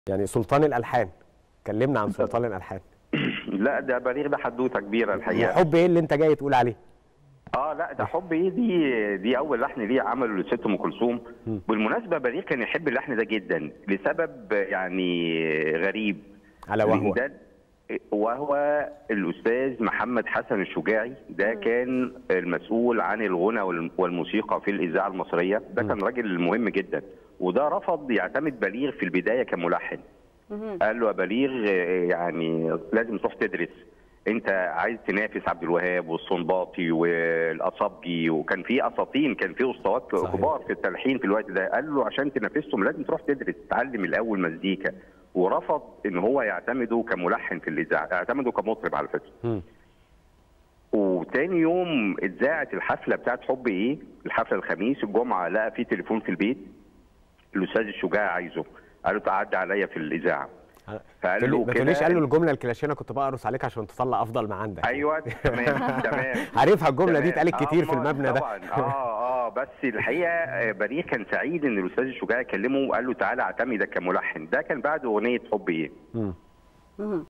يعني سلطان الالحان كلمنا عن سلطان الالحان لا ده بليغ ده حدوته كبيره الحقيقه حب ايه اللي انت جاي تقول عليه اه لا ده حب ايه دي دي اول لحن ليه عمله لست ام كلثوم بالمناسبه بليغ كان يحب اللحن ده جدا لسبب يعني غريب على وهو ده وهو الاستاذ محمد حسن الشجاعي ده كان المسؤول عن الغنى وال- والموسيقى في الاذاعه المصريه ده كان راجل مهم جدا وده رفض يعتمد بليغ في البدايه كملحن قال له يا بليغ آه، يعني لازم تروح تدرس انت عايز تنافس عبد الوهاب والصنباطي والاصابجي وكان في اساطين كان في اسطوات صحيح. كبار في التلحين في الوقت ده قال له عشان تنافسهم لازم تروح تدرس تتعلم الاول مزيكا ورفض ان هو يعتمده كملحن في الاذاعه اعتمده كمطرب على فكره مم. وتاني يوم اتذاعت الحفله بتاعت حب ايه الحفله الخميس الجمعه لقى في تليفون في البيت الاستاذ الشجاع عايزه قال له تعدي عليا في الاذاعه فقال له ما تقوليش كده قال له الجمله الكلاشيه انا كنت بقرص عليك عشان تطلع افضل ما عندك ايوه تمام تمام عارفها الجمله دي تمام. اتقالت كتير آه، في المبنى ده طبعا اه اه بس الحقيقه آه، بليغ كان سعيد ان الاستاذ الشجاع كلمه وقال له تعالى اعتمدك كملحن ده كان بعد اغنيه حب ايه مم. مهم.